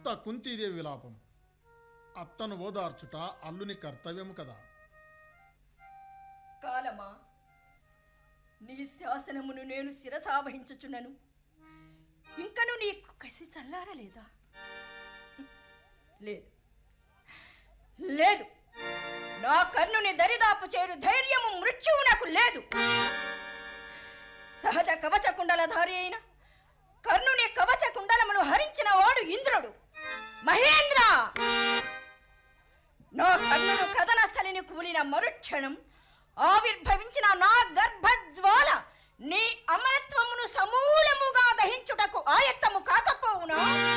ఇదంతా కుంతీదేవి విలాపం అత్తను ఓదార్చుట అల్లుని కర్తవ్యము కదా కాలమా నీ శాసనమును నేను శిరసావహించుచున్నను ఇంకను నీకు కసి చల్లారలేదా లేదు లేదు నా కన్నుని దరిదాపు చేరు ధైర్యము మృత్యువు నాకు లేదు సహజ కవచ కుండలధారి అయిన కర్ణుని కవచ కుండలమును హరించిన వాడు ఇంద్రుడు మహేంద్ర నా కన్నును కథన స్థలిని కూలిన మరుక్షణం ఆవిర్భవించిన నా గర్భజ్వాల నీ అమరత్వమును సమూలముగా దహించుటకు ఆయత్తము కాకపోవునా